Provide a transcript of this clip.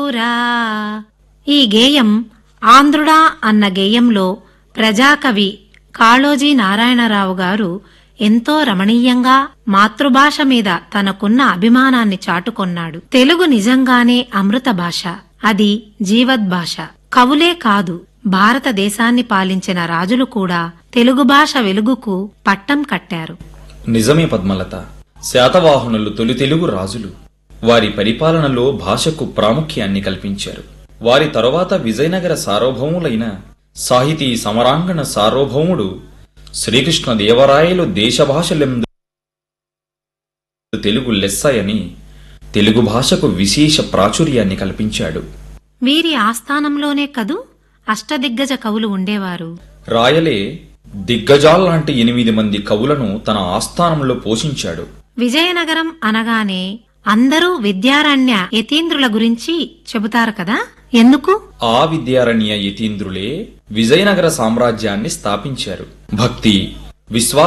ఊరా ఈ గేయం ఆంధ్రుడా అన్న గేయంలో ప్రజాకవి కాళోజీ నారాయణరావు గారు ఎంతో రమణీయంగా మాతృభాష మీద తనకున్న అభిమానాన్ని చాటుకొన్నాడు తెలుగు నిజంగానే అమృత భాష అది జీవద్భాష కవులే కాదు భారతదేశాన్ని పాలించిన రాజులు కూడా తెలుగు భాష వెలుగుకు పట్టం కట్టారు నిజమే పద్మలత శాతవాహనులు తొలి తెలుగు రాజులు వారి పరిపాలనలో భాషకు ప్రాముఖ్యాన్ని కల్పించారు వారి తరువాత విజయనగర సార్వభౌములైన సాహితీ సమరాంగణ సార్వభౌముడు శ్రీకృష్ణ దేవరాయలు దేశభాషలెందు తెలుగు లెస్సయని తెలుగు భాషకు విశేష ప్రాచుర్యాన్ని కల్పించాడు వీరి ఆస్థానంలోనే కదూ అష్టదిగ్గజ కవులు ఉండేవారు రాయలే దిగ్గజాల్లాంటి ఎనిమిది మంది కవులను తన ఆస్థానంలో పోషించాడు విజయనగరం అనగానే అందరూ విద్యారణ్య యతీంద్రుల గురించి చెబుతారు కదా ఎందుకు ఆ విద్యారణ్య యతీంద్రులే విజయనగర సామ్రాజ్యాన్ని స్థాపించారు భక్తి విశ్వాస